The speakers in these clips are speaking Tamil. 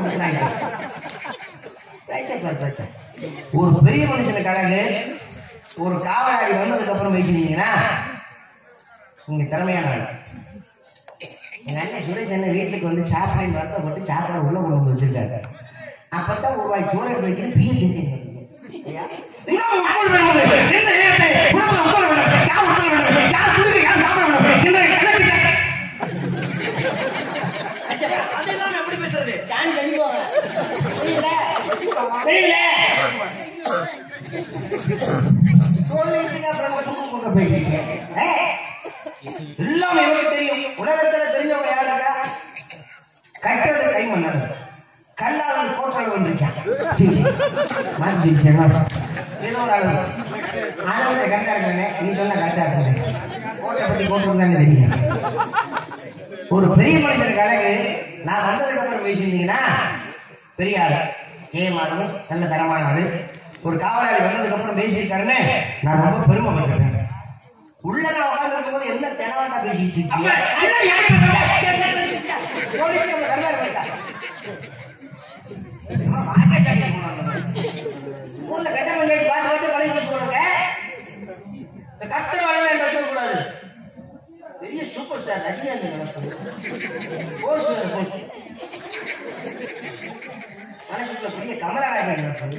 கொடுக்குறாங்க பேச்சை பாரு, பேச்சை. ஒரு பெரிய மனுஷனுக்கு அழகு ஒரு காவலாளி வந்ததுக்கு அப்புறம் பேசினீங்கன்னா நீங்க திறமையான ஆளு எங்க அண்ணன் சுரேஷ் அண்ணன் வீட்டுக்கு வந்து சாப்பாடு வருத்தப்பட்டு சாப்பாடு உள்ள கொண்டு வந்து வச்சிருக்காரு அப்பதான் ஒரு வாய் சோறு எடுத்து வைக்கிறேன் பிய திங்க அதெல்லாம் எப்படி பேசுறது சாணி தள்ளி போங்க தெரியல சொல்லிட்டு அப்புறம் மட்டும் கொண்டு போயிருக்கீங்க ஏய், எல்லாம் எனக்கு தெரியும் உலகத்துல தெரிஞ்சவங்க யாரு இருக்கா கட்டுறது கை மண்ணாடு கல்லாதது போற்றளவு இருக்கான் மாத்தி சொல்லிட்டேன் ஏதோ ஒரு அளவு அளவுல கரெக்டா இருக்காங்க நீ சொன்ன கரெக்டா இருக்காங்க கோட்டை பத்தி போட்டிருந்தாங்க தெரியும் ஒரு பெரிய மனுஷனுக்கு அழகு நான் வந்ததுக்கு அப்புறம் பேசியிருந்தீங்கன்னா பெரிய ஆளு ஜெய மாதவன் நல்ல தரமான ஆளு ஒரு காவலாளி வந்ததுக்கு அப்புறம் பேசியிருக்காருன்னு நான் ரொம்ப பெருமைப்பட்டிருக்கேன் உள்ள நான் உட்கார்ந்து போது என்ன தெனவாட்டா பேசிட்டு இருக்கீங்க சொல்லிட்டு நம்ம கருவாடு போயிட்டா. அம்மா, வாய்க்காச்சாடி போனாங்க. ஊர்ல கட்ட பஞ்சாயத்து பார்த்து பார்த்து பழகி வச்சு போடுங்க இந்த கத்தர் வாயில என்று வச்சுக்கூடாது பெரிய சூப்பர் ஸ்டார் ரஜினிகாந்த் நினைப்பது போஸ் போச்சு மனசுக்குள்ள பெரிய கமலஹாசன் நினைப்பது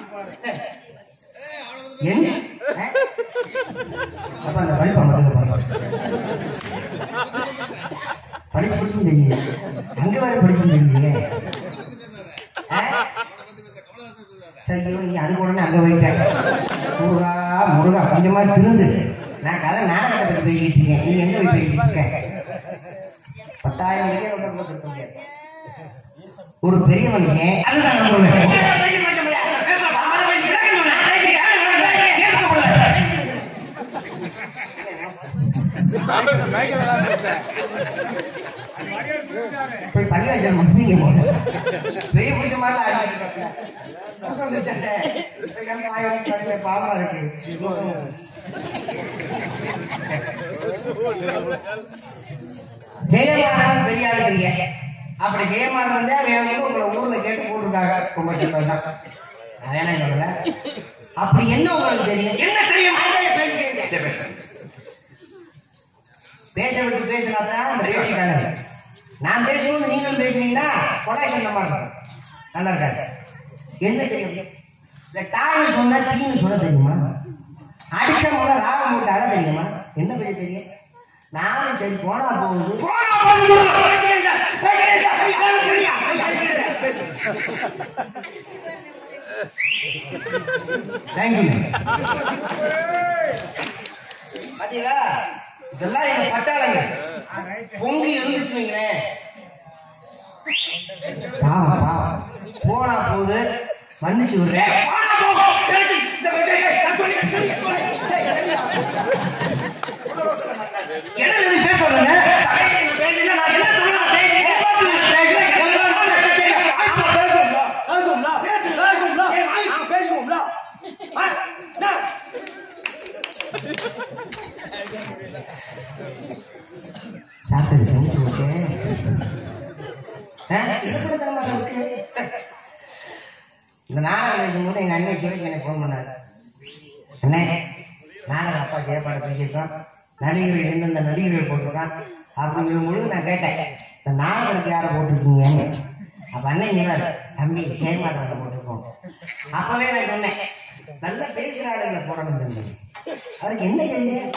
என்ன ஆ? அப்ப அந்த படிப்பை முதல்ல பாருங்க படிச்சு படிச்சும் தெரியல அங்க வரை படிச்சும் தெரியலையே ஆ? சரி ஐயோ, நீ அது உடனே அங்க போயிட்டேன் முருகா முருகா கொஞ்சமா திருந்து நான் கதை நாடகத்தை பத்தி பேசிக்கிட்டு இருக்கேன் நீ எங்க போய் பேசிக்கிட்டு இருக்க பத்தாயிரம் மணிக்கே ரொம்ப போட்டு முடியாது ஒரு பெரிய மனுஷன் அதுதான் நான் சொல்லுவேன் போய் பள்ளி வச்சல் முடிஞ்சீங்க போங்க பெரிய பிடிச்ச மாதிரி ஆடிட்டு தூக்கம் வந்துருச்சே எனக்கு வாய் வலிக்கு வருது, பாவமா இருக்கு ஜெயமாதவன் பெரிய ஆளுக்கிறீங்க அப்படி ஜெயமாதவன் வந்து அவன் உங்களை ஊர்ல கேட்டு போட்டிருக்காங்க ரொம்ப சந்தோஷம் நான் வேணாம் சொல்லல அப்படி என்ன உங்களுக்கு தெரியும் என்ன தெரியும் பேசுகிறீங்க பேச விட்டு பேசினா தான் அந்த பேச்சுக்காரர் நான் பேசும்போது நீங்களும் பேசுனீங்கன்னா கொடாஷன் நம்ம இருக்கும் நல்லா இருக்காது என்ன தெரியும் இந்த டான்னு சொன்னா டீன்னு சொல்ல தெரியுமா அடிச்ச போல ராகம் போட்டு அழ தெரியுமா என்ன பெரிய தெரியும் நானும் சரி போனா போகுது போனா தேங்க்யூ பாத்தீங்களா இதெல்லாம் எங்க பட்டாளங்க பொங்கி இருந்துச்சு வைங்களேன் பாவம் பாவம் போனா போது மன்னிச்சு விடுறேன் என்ன இது பேச வரலங்க? சாப்பிட்டது செஞ்சு விட்டேன் இருக்கு இந்த நாடகம் பேசும்போது எங்க அண்ணன் சுரேஷ் எனக்கு ஃபோன் பண்ணாரு அண்ணே நாடகம் அப்பா ஜெயப்பாடு பேசியிருக்கோம் நடிகர்கள் எந்தெந்த நடிகர்கள் போட்டிருக்கான் அப்படிங்கிற பொழுது நான் கேட்டேன் இந்த நாடகத்துக்கு யாரை போட்டிருக்கீங்க அப்ப அண்ணன் சொன்னாரு தம்பி ஜெயமாதவனை போட்டிருக்கோம் அப்பவே நான் சொன்னேன் நல்லா பேசுற ஆளுங்களை போடணும் தம்பி அவருக்கு என்ன தெரியும்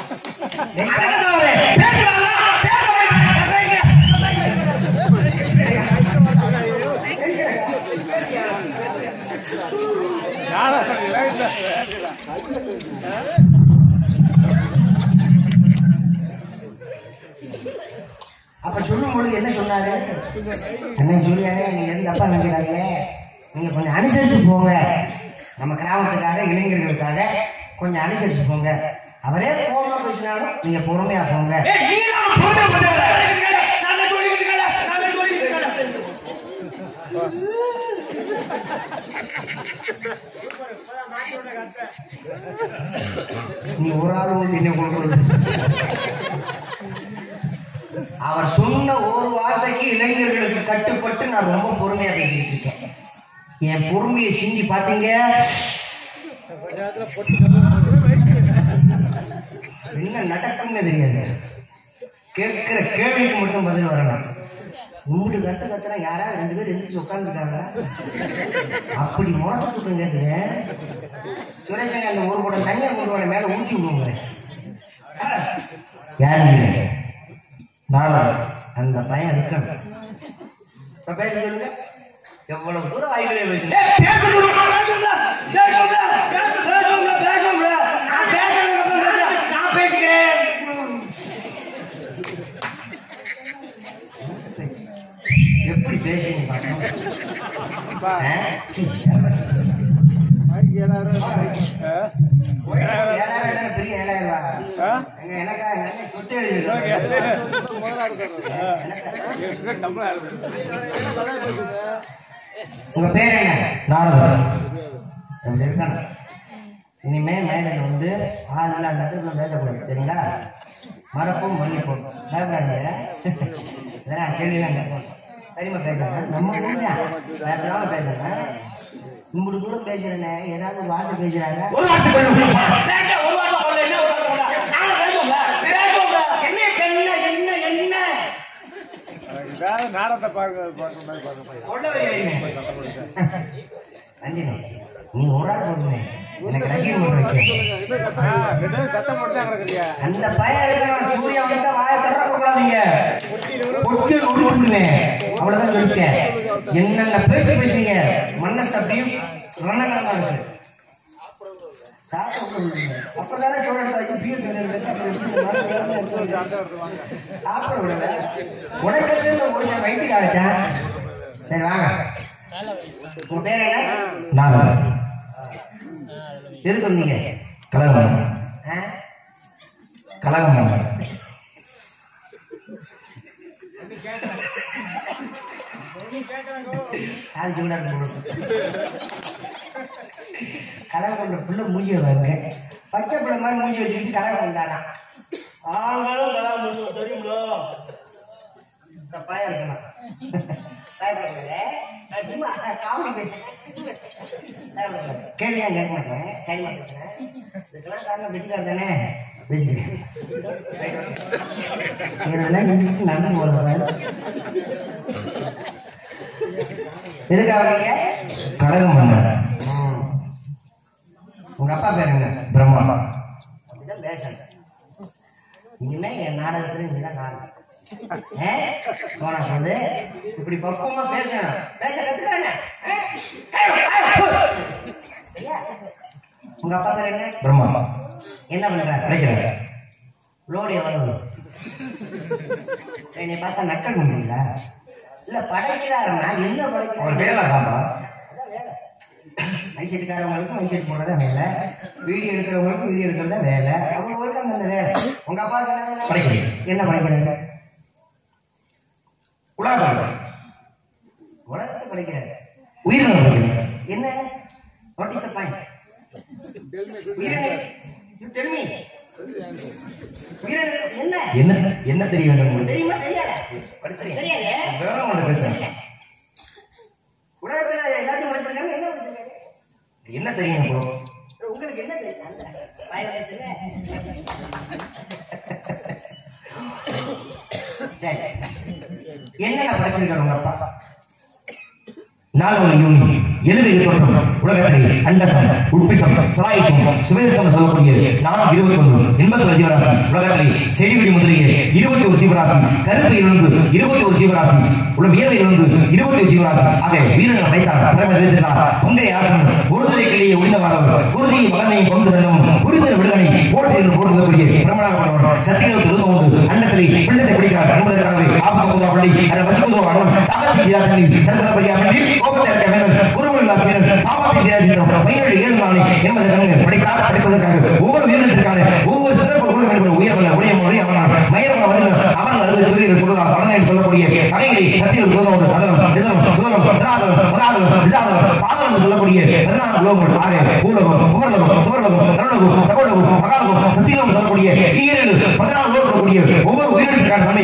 அப்ப சொல்லும் பொழுது என்ன சொன்னாரு அண்ணன் சொல்லியானே நீங்க எதுவும் தப்பா நினைச்சிடாதீங்க நீங்க கொஞ்சம் அனுசரிச்சு போங்க நம்ம கிராமத்துக்காக இளைஞர்களுக்காக கொஞ்சம் அனுசரிச்சு போங்க அவரே கோபமா பேசினாலும் நீங்க பொறுமையா போங்க நீ ஒரு ஆள் வந்து என்ன கொடுக்குறது அவர் சொன்ன ஒரு வார்த்தைக்கு இளைஞர்களுக்கு கட்டுப்பட்டு நான் ரொம்ப பொறுமையா பேசிக்கிட்டு இருக்கேன் என் பொறுமையை சிந்தி பாத்தீங்க என்ன நடக்கும்னு தெரியாது கேட்கிற கேள்விக்கு மட்டும் பதில் வரணும் உங்களுடைய கத்து கத்துனா யாராவது ரெண்டு பேர் எழுந்திரிச்சு உட்காந்துருக்காங்க அப்படி முரட்டு தூக்கம் கேட்குது சுரேஷன் அந்த ஒரு கூட தனியா கொண்டு வர மேல ஊற்றி விடுவோங்க யாரு நீங்க நானா அந்த பையன் இருக்கணும் இப்ப பேச சொல்லுங்க எவ்வளவு தூரம் வாய்களே பேசுங்க நான் பேசுகிறேன் எப்படி பேசுங்க பாருங்க. ஆ? சீ, ஏழாயிரம் ஏழாயிரம் பெரிய ஏழாயிரம் ரூபா. எங்க எனக்கா என்ன சொத்து எழுதி உங்க பேர் என்ன நாரதன் அப்படி இருக்கணும் இனிமே மேடையில் வந்து ஆள் இல்லாத இடத்துல பேசக்கூடாது சரிங்களா மறப்பும் மன்னிப்போம் பயப்படாதீங்க இதெல்லாம் கேள்விலாம் கேட்போம் சரிம்மா பேசுறேன் நம்ம ஊர்ல பயப்படாம பேசுறேன் இம்புடு தூரம் பேசுறேனே ஏதாவது ஒரு வார்த்தை பேசுறாங்க ஒரு வார்த்தை பேச ஒரு வார்த்தை சொல்லல என்ன ஒரு வார்த்தை சொல்லல நானும் பேசுவோம்ல பேசுவோம்ல என்ன என்ன என்ன என்ன நாடத்தை பார்க்க பார்க்க மாதிரி பார்க்க சொல்ல வரீங்க நன்றி நீ ஒரு ஆள் போதுமே எனக்கு ரசிகர் மன்றம் வைக்க சத்தம் போட்டு தான் கிடக்குறியா அந்த பையன் இருக்கான் சூர்யா வந்து வாயை திறக்க கூடாதீங்க பொட்டு நொறுக்குவேன் அவ்வளவுதான் சொல்லிட்டேன் என்னென்ன பேச்சு பேசுறீங்க மனசு அப்படியும் ரணகலமா இருக்கு அப்பதானே சொல்றது பீர் சாப்பிட விடல உனக்கு சேர்ந்த ஒரு நாள் வயிற்றுக்காகத்தான் சரி வாங்க உங்க பேர் என்ன நான் எதுக்கு வந்தீங்க கலகம் ஆ? கலகம் கால் சூடா இருக்கும் கலர் கொண்ட புள்ள மூஞ்சி பாருங்க பச்சை பிள்ளை மாதிரி மூஞ்சி வச்சுக்கிட்டு கலர் கொண்டானா ஆங்களும் கலர் மூஞ்சி தெரியுங்களோ இந்த பையன் இருக்கலாம் பயப்படாதீங்க. நான் சும்மா காமெடி பேசுறேன். பயப்படாதீங்க. கேள்வியா கேட்க மாட்டேன் கைமா பேசுறேன் இதுக்கெல்லாம் காரணம் வெட்டிக்கார தானே பேசிக்கிறேன் இதெல்லாம் செஞ்சுக்கிட்டு நடந்து போறது எதுக்காக வந்தீங்க கலகம் மன்னர் ம். உங்க அப்பா பேர் என்ன பிரம்மா அப்படிதான் பேசணும் இனிமே என் நாடகத்துல நீதான் நாடகம் ஏ? போனா போது இப்படி பக்குவமா பேசணும் பேச கத்துக்கிறேன் உங்க அப்பா பேர் என்ன பிரம்மா என்ன பண்றாரு கிடைக்கிறார் லோடு எவ்வளவு என்னை பார்த்தா நக்கல் பண்ணுவீங்களா இல்ல படைக்கிறாருன்னா என்ன அவர் படைக்கிறாரு பேரலா தான்பா அதான் வேலை மைசெட்டுக்காரவங்களுக்கும் மைசெட் போடுறதா வேலை வீடியோ எடுக்கிறவங்களுக்கும் வீடியோ எடுக்கிறதா வேலை அவங்களுக்கு அந்தந்த வேலை உங்க அப்பாவுக்கு என்ன வேலை படைக்கிறேன். என்ன படைக்கிறாரு உலகம் உலகத்தை படைக்கிறாரு உயிரினம் படைக்கிறேன் என்ன வாட் இஸ் த பாயிண்ட் உயிரினை you tell me உயிரினை என்ன என்ன என்ன தெரிய வேண்டும் உங்களுக்கு தெரியுமா தெரியாதா படிச்சிருக்கீங்க தெரியாதே விவரமாக பேசுறேன் உலகத்துல எல்லாத்தையும் படிச்சிருக்காங்க என்ன படிச்சிருக்காங்க என்ன தெரியும் ப்ரோ உங்களுக்கு என்ன தெரியும் அந்த வாய் வந்துச்சுங்க சரி என்னடா படிச்சிருக்காரு உங்க அப்பா நாலு யூனி எழுபது தோற்றம் உலகத்திலே அண்டசம் உட்பிசம் சராயுசம் சுவேதசம் சொல்லக்கூடிய நானூற்றி இருபத்தி ஒன்று எண்பத்தி ஒரு ஜீவராசி உலகத்திலே செடிவெடி முதலிய இருபத்தி ஒரு ஜீவராசி கருப்பு இருந்து இருபத்தி ஒரு ஜீவராசி உள்ள வியர்வை இருந்து இருபத்தி ஒரு ஜீவராசி ஆக வீரர்கள் அடைத்தார் பிரம வீரர்களார் பொங்கை ஆசனம் ஒருதலை கிளியை ஒளிந்தவாரவர் குருதியை மகனையும் கொண்டு தந்தமும் புரிதல் விடுதலை போட்டி என்று போட்டுக்கூடிய பிரமணாக சத்தியங்கள் திரும்ப உண்டு அண்டத்திலே பிள்ளத்தை பிடிக்கிறார் என்பதற்காகவே ஆபத்து பள்ளி அதை வசிக்குதோ அண்ணன் தாகத்தை தீராதனி தந்தனபடியா வேண்டி கோபத்தை அடக்க வேண்டும் குருவல்லா சேரன் பாவத்தை தீராதித்தோம் மையொழி ஏழு நாளை என்பதற்காக படிக்காத படித்ததற்காக ஒவ்வொரு வீரத்திற்கான ஒவ்வொரு சிறப்பு கொடுக்க உயர்வல்ல உடைய மொழி அவனால் மயிரவ வந்து அவன் அறுபது துறையில் சொல்லுவார் படங்களில் சொல்லக்கூடிய கதைகளை சத்தியில் குருதோடு அதனம் இதனம் சுதனம் திராதனம் மகாதனம் விசாதனம் பாதனம் என்று சொல்லக்கூடிய பதினாறு லோகங்கள் ஆக பூலகம் புமர்லகம் சுவர்லகம் தருணகம் தகோலகம் மகாலகம் சத்தியம் சொல்லக்கூடிய ஈரேழு பதினாறு லோகம் கூடிய ஒவ்வொரு உயிரினத்திற்கான தன்மை ஒருவன்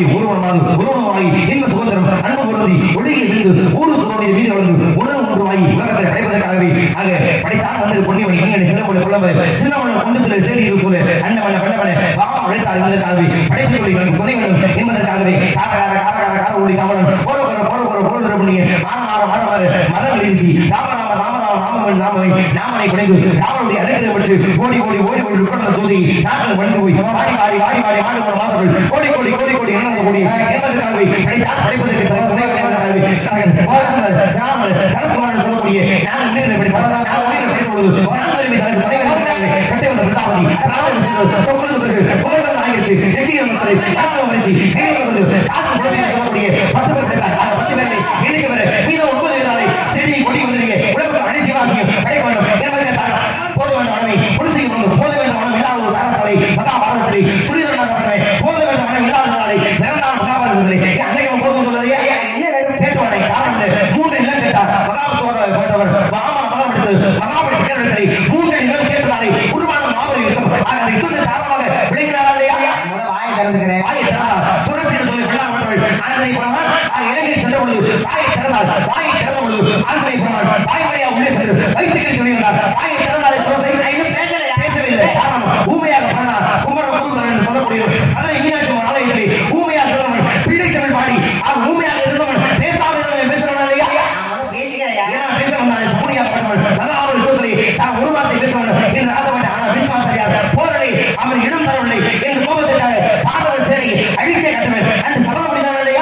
சுகமானது உருவமாகி இன்ப சுதந்திரம் அன்பு பொருந்தி ஒழுகிய விருந்து ஊரு சுகமுடைய வீதி வளர்ந்து உணர்வு ஒன்றுமாகி உலகத்தை படைப்பதற்காகவே ஆக படைத்தான் வந்து பொன்னிமணி இங்கே சிறப்புடைய புலம்பு சின்னவனை கொண்டு சில செய்திகள் சொல்லு அண்ணவன பண்ணவன பாவம் உழைத்தார் என்பதற்காகவே படைப்பு தொழில்களுக்கு துணை வேண்டும் என்பதற்காகவே காரகார காரகார கார ஒளி காவலன் போற போற போற போற போற புண்ணிய மாற மாற மாற மாற மரம் வீசி ராமராம ராமராம ராமவன் நாமவை நாமனை குடைந்து ராமனுடைய அனுகிரகம் பெற்று ஓடி ஓடி ஓடி ஓடி உட்கார்ந்த ஜோதி நாட்கள் வண்டு போய் வாடி வாடி வாடி வாடி மாடு போன மாதவர்கள் கோடி கோடி கோடி கோடி எண்ணங்கள் கூடி என்பதற்காகவே படைத்தார் படைப்பதற்கு தனக்கு துணை விளையாடுவதற்காகவே சாகர் வாழ்ந்தார் சாமல் சரத்குமாரன் சொல்லக்கூடிய நான் உயிரை படித்தார் நான் உயிரை படித்த பொழுது நான் உரிமை தனக்கு துணை விளையாடுவதற்காகவே கட்டை வந்த பிரதாபதி ராமகிருஷ்ணன் தொகுந்த பிறகு புகழ்ந்த ஆகிருச்சு வெற்றிகள் மக்களை காரணம் வரிசை கையில் வந்து காத்து புலமையை சொல்லக்கூடிய பத்து பேர் படித்தார் அந்த பத்து பேரை எண்ணிக்கை வர மீதம் ஒன்பது பேராலே செடியை கொடி வந்திருக்க உலகம் அனைத்து வாசியும் படைக்க வேண்டும் என்பதற்காக போத வேண்டும் மனமை புரிசை கொண்டு போத வேண்டும் மனம் இல்லாத ஒரு காரணத்தாலே மகாபாரதத்திலே துரிதனாகப்பட்டவை போத வேண்டும் மனம் இல்லாததாலே பிறந்தால் மகாபாரதத்திலே அன்னைக்கு போதும் சொல்லுறீங்க என்ன வேண்டும் கேட்டுவானே காரணம் இல்லை. மூன்று இல்லம் கேட்டார் மகாசோக போன்றவர் மகாமன மதம் எடுத்து மகாபலி சிக்கரத்திலே மூன்று இல்லம் கேட்டதாலே உருவான மாபெரும் யுத்தம் ஆக அந்த யுத்தத்தின் காரணமாக விளங்கினாரா இல்லையா முத வாயை திறந்துக்கிறேன் வாயை திறந்தார் சுரட்சியில் சொல்லி வெள்ளாமட்டவள் ஆஞ்சனை போனவன் ஆக இலங்கை சென்ற பொழுது வாயை திறந்தார் வாயை திறந்த பொழுது ஆஞ்சனை போனவன் வாய் வழியா உள்ளே சென்று வைத்துக்களை சொல்லி வந்தார் வாயை திறந்தாலே சுரசை இன்னும் பேசலையா? பேசவில்லை காரணம் ஊமையாக பிறந்தார் குமர குருபரன் என்று சொல்லக்கூடிய மதுரை மீனாட்சி அம்மன் ஆலயத்திலே ஊமையாக இருந்தவன் பிள்ளை தமிழ் பாடி அது ஊமையாக இருந்தவன் பேசாமல் இருந்தவன் பேசுறான் இல்லையா நான் முத பேசிக்கிறேன் ஏன்னா பேச வந்தானே சூனியாப்பட்டவன் அதாவது யுத்தத்திலே நான் ஒரு வார்த்தை பேசவன் என்று ஆசைப்பட்டேன் ஆனால் விஸ்வாசரியார் போரலை அவர் இடம் தரவில்லை என்று கோபத்திற்காக பாதவர் சேனை அழித்தே கட்டுவேன் என்று சபதம் முடிந்தார் இல்லையா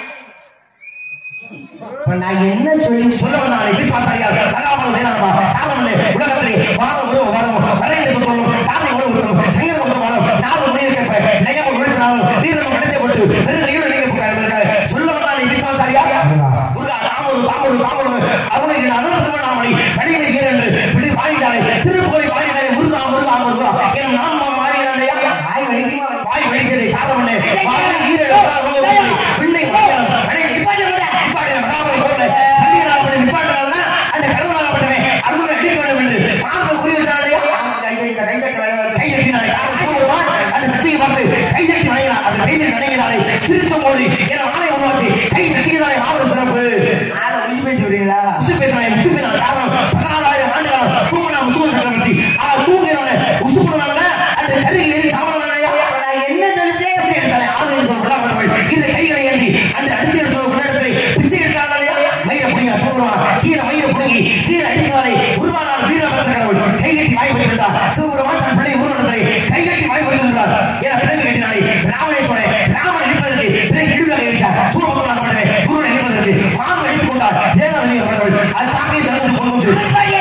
இப்ப நான் என்ன சொல்லி சொல்ல வந்தானே விஸ்வாசரியார் அதாவது வேணாமா காரணம் இல்லை உலகத்திலே வாரம் ஒரு வாரம் வரைந்து தோறும் காலை உணவு உத்தம் சங்கர உத்தம் வாரம் நாலு மணியை கேட்ப நயம் உழைக்கிறாலும் வீரம் கடத்தை போட்டு வெறும் கையில் நீங்க சொல்ல வந்தானே விஸ்வாசரியார் முருகா தாமரு தாமரு தாமரு அவனை அதன் திருவண்ணாமலை வடிவை என்று விடு பாடினாலே திருப்புகழை பாடினாலே முருகா முருகா முருகா என் நாமம் மாறினாலே வாய் வலிக்குமா வாய் வலிக்கிறது காரணம் என்ன வாய் ஈரல் பிள்ளை வாயனம் அடே நிப்பாட்டின மகாபலி போல சல்லியனாகப்பட்ட நிப்பாட்டினால்னா அந்த கருவனாகப்பட்டவன் அருமை அடிக்க வேண்டும் என்று மார்பு குறி வச்சாலையா கை வைக்க கை வைக்க விளையாடு கை தட்டினாலே காரணம் சூடுவான் அந்த சக்தியை பார்த்து கை தட்டி வணங்கினான் அந்த கை தட்டி வணங்கினாலே திருச்செங்கோடு என ஆணை உருவாச்சு கை தட்டியதாலே மாபெரும் சிறப்பு ஆளை உயிர் பேச்சு விடுறீங்களா உசுப்பேத்தினாய் உசுப்பினான் காரணம் பதினாலாயிரம் ஆண்டுகள் தூங்கினா உசுப்பு சக்கரவர்த்தி ஆ தூங்கினவன உசுப்புனவன அந்த கருகில் ஏறி சாமனவனையா இப்ப நான் என்ன சொல்லிட்டேன் பிச்சை எடுத்தாலே ஆளுநர் சொல்ல விடாமல் இந்த கைகளை ஏந்தி அந்த அரிசி எடுத்து முன்னெடுத்து பிச்சை எடுத்தாலே மயிர புடிங்க சொல்லுவான் கீழே மயிர புடுங்கி கீழே அடிக்கிறாரே உருவானார் வீரபத்திர கடவுள் கை கட்டி வாய் பெற்றிருந்தார் சிவபெருமான் தன் பிள்ளை உருவனத்திலே கை கட்டி வாய் பெற்றிருந்தார் என பிறகு கட்டினாலே ராமேஸ்வரன் ராமன் அடிப்பதற்கு பிறகு இடுகளை வச்சார் சூரபுத்தனாக பண்ணவே குருடன் அடிப்பதற்கு மான் அடித்துக் கொண்டார் ஏதாவது பண்ணவள் அது தாக்கை தடுத்து பொங்குச்சு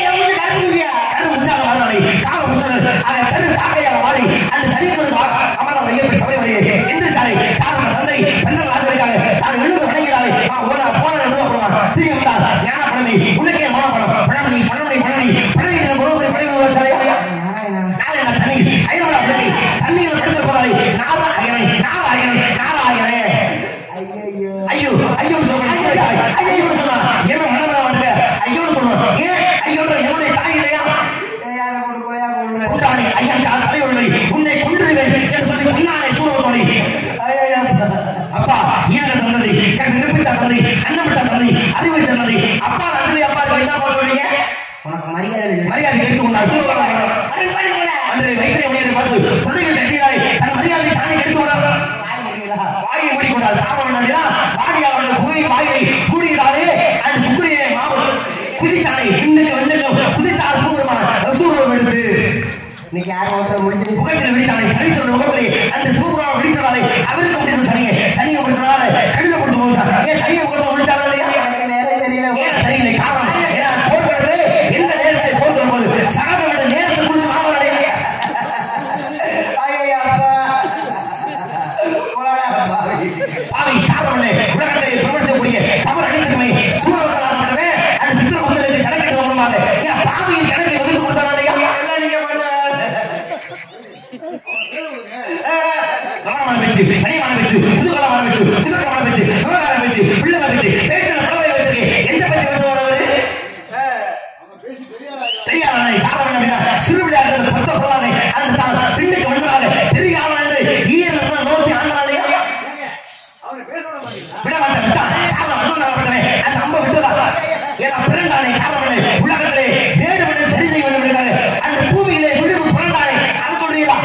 கரு உற்சாக வாழ்நாளை கால புஷ்ணர் அதை கரு காக்கையாக மாறி அந்த சனீஸ்வரன் அமரம் ஐயப்பன் சபை வழியே என்று சாலை காரணம் தந்தை பெண்ணல் ஆசிரியராக தான் எழுத வணங்கினாலே ஓன போன எழுதப்படுவான் திரும்பி வந்தார் ஞான பழனி உனக்கே மன பழம் பழமணி பழமணி பழனி பழனி என்ற ஒருவரை பழனி சாலையா நாராயணா நாராயண தண்ணி ஐநூறு படுக்கை தண்ணீர் படுத்திருப்பதாலே நாராயணன் நாராயணன் நாராயணன் ஐயோ ஐயோ ஐயோ சொல்றேன் ஐயோ சொன்னா என்ன மனமர வந்துட்டு ஐயோ சொல்றேன் ஏன் ஐயோ எவனுடைய தாய் இல்லையா யார கொண்டு கொலையா கொள்றேன் கொண்டாடி ஐயன் கால் தலைவர்களை உன்னை கொன்றுவேன் என்று சொல்லி உன்னானை சூழத்தோடி ஐயா அப்பா ஈன்ற தந்ததை நிரப்பித்த தந்தை அன்னமிட்ட தந்தை அறிவித்த தந்தை அப்பா அஞ்சலி அப்பா என்ன பண்ணுவீங்க உனக்கு மரியாதை இல்லை. மரியாதை எடுத்துக் கொண்டார் அன்றைய வைத்திய மணியரை பார்த்து தொழில்கள் கட்டியதாய் தன் மரியாதை தானே எடுத்து கொண்டார் வாய் முடியலா வாயை மூடிக்கொண்டார் காரணம் என்னன்னா வாடியாளர்கள் குகை வாயிலை மூடுகிறாரே அந்த சுக்கிரியை மாவட்டம் குதித்தானே இன்னைக்கு வந்துட்டு குதித்தார் சூரமான சூரம் எடுத்து இன்னைக்கு யாரும் ஒருத்தர் முடிஞ்சு முகத்தில் வெடித்தானே சனீஸ்வரன் முகத்திலே அந்த சிவபுராணம் வெடித்ததாலே அவருக்கு முடிந்தது சனியை சனியை முடிச்சதால கடிதம் கொடுத்து போகிறார் ஏன் சனியை முகத்தில் முடிச்சாரா இல்லையா எனக்கு நேரம் தெரியல ஏன் சரியில்லை காரணம் ஏன்னா போர்க்கிறது எந்த நேரத்தை போர்க்கிற போது சகதம் என்ற நேரத்தை குறித்து மாவட்டே ஐயா அப்பா கொலடா பாவி பாவி காரணம் இல்லை உலகத்திலே விமர்சிக்கக்கூடிய தவறு அனைத்துமே சூழலாகப்பட்டவே அந்த சித்திரகுப்தருக்கு கணக்கிட்டு மூலமாக ஏன் பாவியின் கணக்கை வகுத்து கொடுத்தாரா இல்லையா எல்லாம் நீங்க பண்ண காரணம் இல்லை. உலகத்திலே வேண்டுமென்று சரி செய்ய வேண்டும் என்கிறார். அந்த பூமியிலே விழுந்து புரண்டானே அது சொல்றீங்களா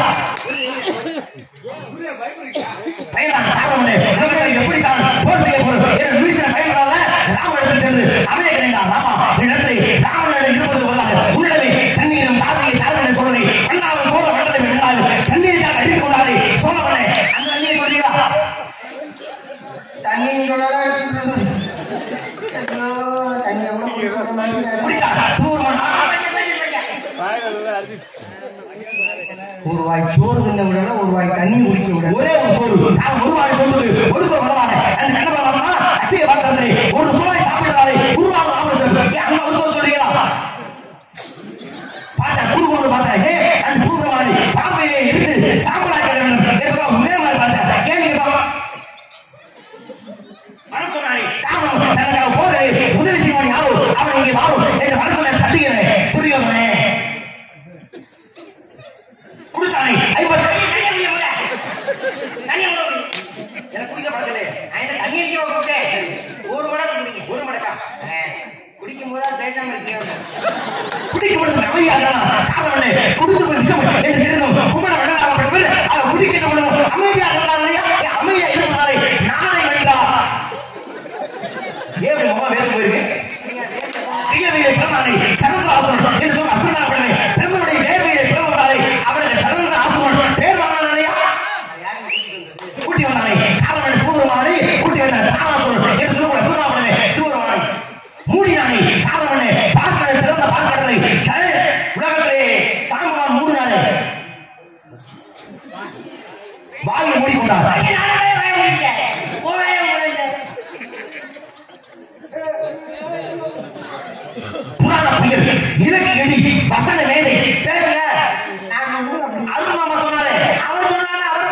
பயந்தான் காரணம் இல்லை. உலகத்தில் எப்படித்தான் போர் செய்ய போறோம் என்று வீசின பயங்களால ராமனிடத்தில் சென்று அமைய கிடைந்தார் ராமா இடத்திலே ராமனிடம் இருப்பது பதிலாக உன்னிடமே தண்ணீரும் தாவியை தாழ்வனை சோழனை அண்ணாவும் சோழ மண்டலை வென்றாலும் தண்ணீருக்காக அடித்துக் கொண்டாரே சோழவனே அந்த தண்ணீரை சொல்றீங்களா தண்ணின்னு சொல்லலாம் ஐயோ, தண்ணி எவ்வளவு குடிக்க சொல்ல மாட்டேங்கிறாரு. குடித்தார் சூர்மன் வாயில அடிச்சு ஒரு வாய் சோறு தின்ன விடல ஒரு வாய் தண்ணி குடிக்க விடல ஒரே ஒரு சோறு நான் ஒரு வாழை சொல்வது ஒரு சோறு வரவாங்க அந்த கண்ணபரமா அச்சய பார்த்ததிலே ஒரு சோறை சாப்பிட்டதாலே உருவாக ஆபரசம் அங்க ஒரு சோறு சொல்றீங்களா பார்த்தா குரு குரு பார்த்தா ஏ அந்த சூத்திரவாதி பாம்பையிலே இருந்து சாம்பலாக்க வேண்டும் என்பதா ஒரே மாதிரி பார்த்தா ஏன் நீங்க பாப்பா மன சொன்னானே காரணம் தனக்காக போரே உதவி செய்வான் யாரோ அவன் இங்கே வாரும் என்று மனசுல சட்டுகிறேன் துரியோதனே கொடுத்தானே ஐம்பது தண்ணி எவ்வளவு குடி? எனக்கு குடிக்க பழக்கலையே நான் என்ன தண்ணி அடிக்க கூப்பிட்டேன் ஒரு மடக்கு குடிங்க ஒரு மடக்கா ஆ, குடிக்கும் போதா பேசாம இருக்கீங்க குடிக்க முடியும் அமைதியாக காரணம் என்ன? குடித்து ஒரு விஷயம் என்று தெரிந்தும் கும்பட வேண்டாம் அவர் அதை குடிக்கின்ற பொழுது அமைதியாக இருந்தார் இல்லையா ஏன் அமைதியா இருந்தாரே நானே வேண்டாம் ஏன் இப்படி முகம் வேறு போயிருக்கு வியர்வையை பிறந்தானே சரந்தராசுரன் என்று சொல்ல அசுரனாக பிறந்தே பெருமனுடைய வேர்வையை பிறந்தாரே அவருக்கு சரந்த ஆசுரன் பேர் வாங்கினான் இல்லையா கூட்டி வந்தானே காரணம் சூரமானே கூட்டி வந்த தாராசுரன் என்று சொல்லக்கூடிய சூரமானே சூரமானே மூடினானே காரணம் பார்க்கடலை திறந்த பார்க்கடலை சரி உலகத்திலே சாம்பவான் மூடினானே வாயை மூடிக்கொண்டார் புராண புயல் இலக்கு எடி வசன மேதை பேசுங்க அருண் மாமா சொன்னாரு அவர் சொன்னாரு அவர்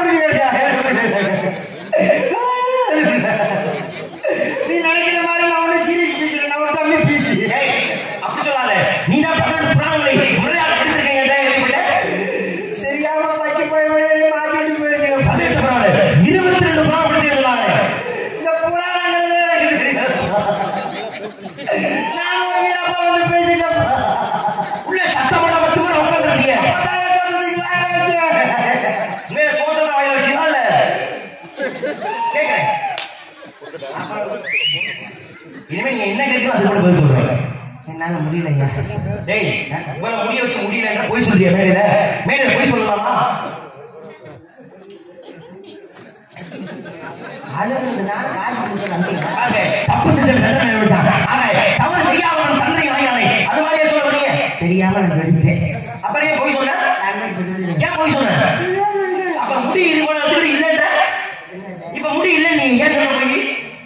நீ நினைக்கிற மாதிரி நான் ஒன்றும் சீரியஸ் பேசல நான் ஒரு தம்பி பேசி ஏய், அப்படி சொல்லாத நீ தான் பன்னெண்டு புராணங்களை முறையாக படித்திருக்கீங்க கேள்விப்பட்டேன் தெரியாம வைக்க போய் வழியை மாட்டிட்டு போயிருக்கீங்க பதினெட்டு புராணம் இருபத்தி ரெண்டு புராணம் படிச்சிருக்காங்க இந்த புராணங்கள் நான் ஒரு வீரப்பா வந்து பேசிட்டேன் உள்ள சத்தப்பட மட்டுமே உட்காந்துருக்கீங்க மேல சோதனை வாயில வச்சீங்களா இல்ல கேட்கிறேன் இனிமே நீங்க என்ன கேட்கணும் அது கூட பதில் சொல்றேன் என்னால முடியல ஐயா டேய் இவ்வளவு முடிய வச்சு முடியல போய் சொல்றிய மேடையில மேடையில போய் சொல்லலாமா அழுகுறதுனால காசு கொடுத்து நம்பிக்கை ஆக, தப்பு செஞ்ச தண்டனை அனுபவிச்சான். ஆக, தவறு செய்யாதவன் தண்டனை வாங்கினானே. அது மாதிரியே சொல்ல வரீங்க. தெரியாம நான் கெடுத்தேன் அப்புறம் ஏன் பொய் சொன்ன? ஏன் பொய் சொன்ன? அப்ப முடி இருப்பதை வச்சுக்கிட்டு இல்லைன்ற? இப்ப முடி இல்லை நீ ஏன் சொன்ன பொய்?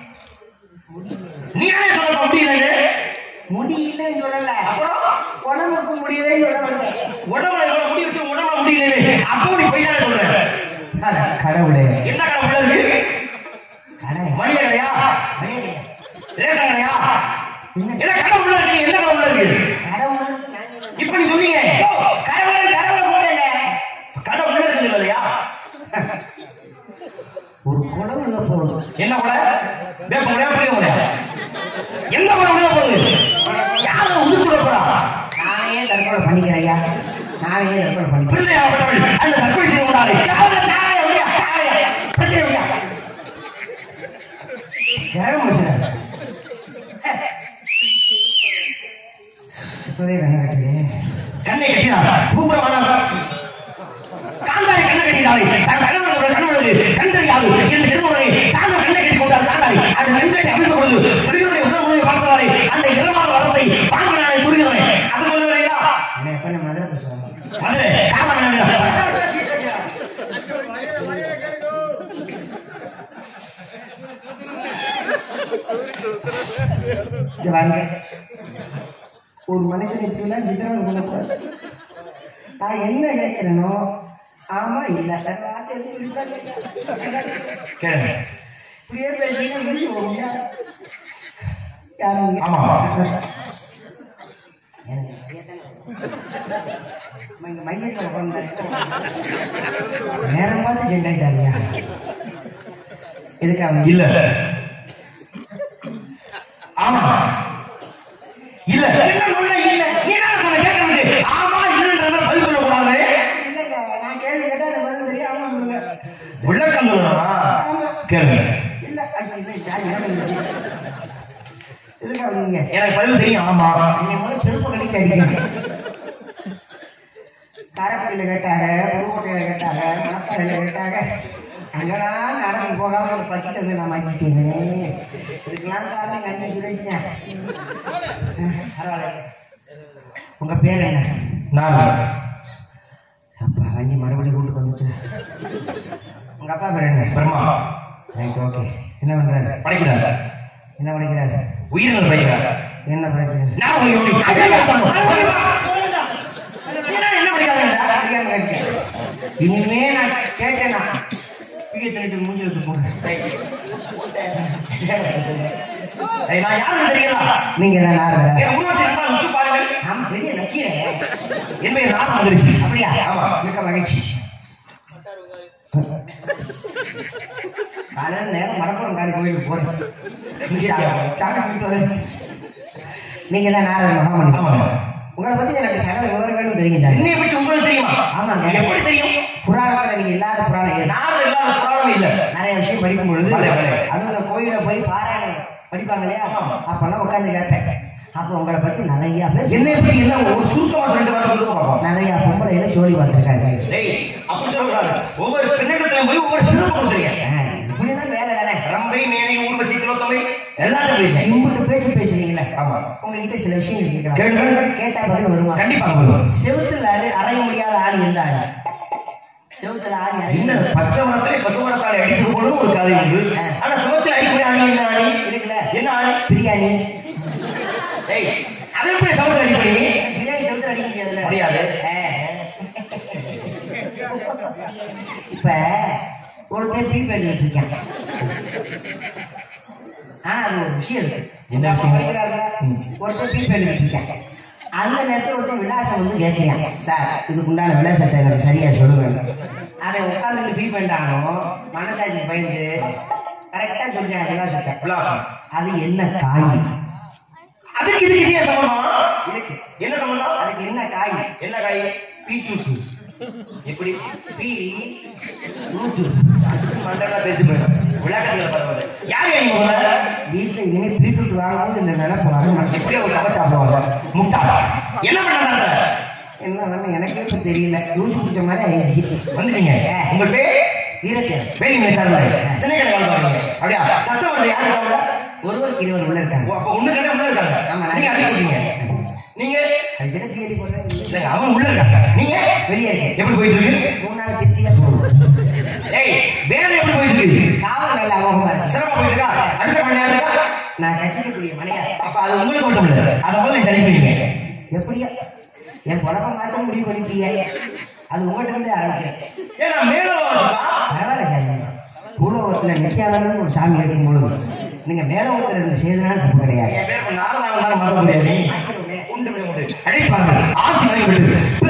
நீ தானே சொன்ன இப்ப முடி இல்லைன்னு? முடியலன்னு சொல்லல அப்புறம் உடம்புக்கு முடியலன்னு சொல்ல வந்தேன் உடம்புல இவ்வளவு முடி வச்சு உடம்புல முடி இல்லைன்னு. அப்ப நீ பொய் தானே சொல்ற? அட, கடவுளே என்ன கடை உள்ள இருக்கு? கடை மளிகை கடையா? மளிகை. ரேஷன் கடையா? என்ன என்ன கடை உள்ள இருக்கு? என்ன கடை உள்ள இருக்கு? கடவுள் நான் சொல்றேன். இப்ப நீ சொன்னீங்க கடவுளை கடவுளை போட்டேங்க கடை உள்ள இருக்கு இல்லையா ஒரு குடம் உள்ள போதும் என்ன கூட வேப்ப முடியா புளிய முடியா என்ன கூட உள்ள போகுது யாரும் உயிர் போறா நானே தற்கொலை பண்ணிக்கிறேன் ஐயா நானே தற்கொலை பண்ணிக்கிறேன் பிள்ளையாகப்பட்டவள் அந்த தற்கொலை செய்து கொண்டாரு யாரும் சாவே முடியா சாவே பிரச்சனை முடியா கிரக மனுஷன் இப்பவே கண்ணை கட்டுது கண்ணை கட்டினார் சூப்பரமான காந்தாரி கண்ணை கட்டினாரு தன் கணவனோட கணவனுக்கு கண்டறியாது என்று திருமணனை தானும் கண்ணை கட்டி கொண்டார் காந்தாரி அந்த கண்களை அமிழ்ந்த பொழுது திருமணை உணர்வுகளை பார்த்ததாலே அந்த இரவான வரத்தை வாங்கினானே துரிகிறவன் அது சொல்லவில்லையா அண்ணா எப்ப நான் மதுரை பேசுறேன் மதுரை காரணம் என்ன இங்க வாங்க ஒரு மனுஷன் இப்படிலாம் சித்திரவதை பண்ணக்கூடாது நான் என்ன கேட்கிறேனோ ஆமா இல்ல வேற வார்த்தை எதுவும் சொல்லிதான் கேட்கிறேன். கேளுங்க இப்படியே பேசினா முடிச்சு போங்க யாரும் ஆமா. எனக்கு நிறைய தானே வரும். அம்மா, இங்க மையத்துல உட்கார்ந்தாரு. நேரம் பார்த்து ஜெண்ட் ஆயிட்டாரியா எதுக்கு அவங்க இல்ல ஆமா இல்ல என்ன சொல்ல இல்ல நீ என்ன சொன்ன கேட்கறது ஆமா இல்லன்றத பதில் சொல்ல கூடாது இல்லைங்க நான் கேள்வி கேட்டா எனக்கு பதில் தெரியும் ஆமா சொல்லுங்க விளக்கம் சொல்லணுமா கேளுங்க இல்ல ஐயோ, இல்லை, ஜாலி, வேலை இருந்துச்சு. எதுக்கா வந்தீங்க எனக்கு பதில் தெரியும் ஆமா நீங்க முதல்ல செருப்பு கழிக்க அடிக்கீங்க காரைக்குடியில கேட்டாங்க புதுக்கோட்டையில கேட்டாங்க மணப்பாறையில கேட்டாங்க அங்கெல்லாம் நடந்து போகாம ஒரு பக்கெட் வந்து நான் மாட்டிட்டேன்னு இதுக்கெல்லாம் காரணம் எங்க அண்ணன் சுரேஷுங்க பரவாயில்ல உங்க பேர் என்ன நான் அப்பா வண்டி மறுபடியும் வீட்டுக்கு வந்துச்சு உங்க அப்பா பேர் என்ன பிரம்மா ரைட் ஓகே என்ன பண்றாரு படைக்கிறார் என்ன படிக்கிறாரு உயிரினர் படைக்கிறார் என்ன படிக்கிறாரு நான் உங்க யோகி. நீ தான் என்ன படிக்கிறாங்க தெரியாம கேட்டேன். இனிமே நான் கேட்டேனா பிகை தள்ளிட்டு மூஞ்சி எடுத்து போடுறேன் நான் யாருன்னு தெரியுதா நீங்க தான் நாரதரா என் உருவத்தை நல்லா உற்று பாருங்கள் ஆமா பெரிய நக்கீரன் என் பெயர் நாகம் மகரிஷி அப்படியா ஆமா. மிக்க மகிழ்ச்சி காலையில நேரம் மடப்புறம் காலி கோயிலுக்கு போறேன் சாமி நீங்க தான் நாரத மகாமணி ஆமாங்க. உங்களை பத்தி எனக்கு சகல விவரங்களும் தெரியுங்க என்னை பற்றி உங்களுக்கு தெரியுமா ஆமாங்க. எப்படி தெரியும் புராணத்துல நீங்க இல்லாத புராணம் எது? நாரத இல்லாத புராணமே இல்ல நிறைய விஷயம் படிக்கும் பொழுது பலே, பலே. அதுவும் இந்த கோயில போய் பாராயணம் படிப்பாங்க இல்லையா ஆமா. அப்பெல்லாம் உட்கார்ந்து கேட்பேன் அப்ப உங்களை பத்தி நிறைய பேர் என்னை பற்றி என்ன ஒரு சுருக்கமா ரெண்டு வாரம் சொல்லுங்க பார்ப்போம் நிறைய பொம்பளையில சோழி பார்த்துருக்காங்க டேய் அப்படி சொல்லக்கூடாது ஒவ்வொரு பெண்ணிடத்துல போய் ஒவ்வொரு சிறப்பு கொடுத்துருங்க இப்படிதான் வேலை தானே ரம்பை மேனை ஊர்வசி திலோத்தமை எல்லாரும் போயிருக்கேன் இம்புட்டு பேச்சு பேசுறீங்களே ஆமா. உங்ககிட்ட சில விஷயங்கள் கேட்கலாம் கேளுங்க. கேட்டா பதில் வருமா கண்டிப்பா வருவோம் செவுத்துல அரை அறைய முடியாத ஆணி எந்த ஆணி செவுத்துல ஆணி அறைய என்ன பச்சை மரத்திலே பசுமரத்தாலே அடித்தது போல ஒரு கதை உண்டு ஆனா சுமத்தில் அடிக்கக்கூடிய அணி என்ன அணி இருக்குல்ல என்ன அணி பிரியாணி டேய் அது எப்படி சமத்தில் அடிப்பீங்க பிரியாணி செவுத்துல அடிக்க முடியாதுல்ல முடியாது. ஆ. இப்ப ஒருத்தன் பீ பண்ணிட்டு இருக்கான் ஆனா அது ஒரு விஷயம் இருக்கு என்ன விஷயம்? படிக்கிறாருல, ஒருத்தன் பீ பண்ணிட்டு இருக்கான் அந்த நேரத்தில் ஒருத்தன் விலாசம் வந்து கேட்கிறான் சார் இதுக்கு உண்டான விலாசத்தை எனக்கு சரியா சொல்லுவேன் அவன் உட்காந்துட்டு பீ பண்ணிட்டானோ மனசாட்சி பயந்து கரெக்டா சொல்றான் விலாசத்தை விலாசம் அது என்ன காய் அதுக்கு இதுக்கு இதே சம்பந்தமா இருக்கு என்ன சம்பந்தம் அதுக்கு என்ன காய் என்ன காய் பீட்ரூட் எப்படி பீ ரூட்டு மண்டலா பேச்சு போயிடும் விளையாட்டுல பரவாயில்ல யார் அணி முதல்ல வீட்டுல இனிமே பீட்ரூட் வாங்கும்போது இந்த நினைப்பு வரும் எப்படியோ ஒரு சமைச்சு சாப்பிடுவாங்க முட்டாள் என்ன பண்ணாங்க என்ன பண்ண எனக்கே இப்ப தெரியல லூசு பிடிச்ச மாதிரி ஆயிடுச்சு வந்துட்டீங்க உங்க பேர் வீரத்தேன் வேலி மேசார் திணை கடை பாருங்க அப்படியா சட்டம் வந்து யாரு இருக்காங்க ஒருவருக்கு இருவர் உள்ள ஓ, இருக்காங்க அப்ப ஒண்ணு கடை உள்ள இருக்காங்க ஆமா, நீங்க அள்ளி கொடுத்தீங்க நீங்க கடைசியில பிஎலி போடுறேன் இல்லைங்க அவன் உள்ள இருக்காங்க நீங்க வெளியே இருக்கேன் எப்படி போயிட்டு இருக்கு மூணு நாள் திருப்தியா போகும் ஏய் வேலை எப்படி போயிட்டு இருக்கு காவல் நல்ல அமோகமா இருக்கு சிறப்பா போயிட்டு இருக்கா அடுத்த மணி நேரம் இருக்கா நான் கசிக்கக்கூடிய மனையா அப்ப அது உங்களுக்கு மட்டும் இல்ல அதை முதல்ல தெரிவிப்பீங்க எப்படியா என் குழப்ப மாத்த முடிவு பண்ணிட்டீங்க அது உங்கள்கிட்ட இருந்தே ஆரம்பிக்கிறேன் ஏன்னா மேல வாசப்பா பரவாயில்ல சாமி பூலோகத்துல நித்யானந்தன் ஒரு சாமி இருக்கும் பொழுது நீங்க மேலோகத்துல இருந்து செய்தனால தப்பு கிடையாது என் பேர் நாரதாங்க மறக்க முடியாது நீ உண்டு உண்டு அடிப்பாங்க ஆசி மறைவிட்டு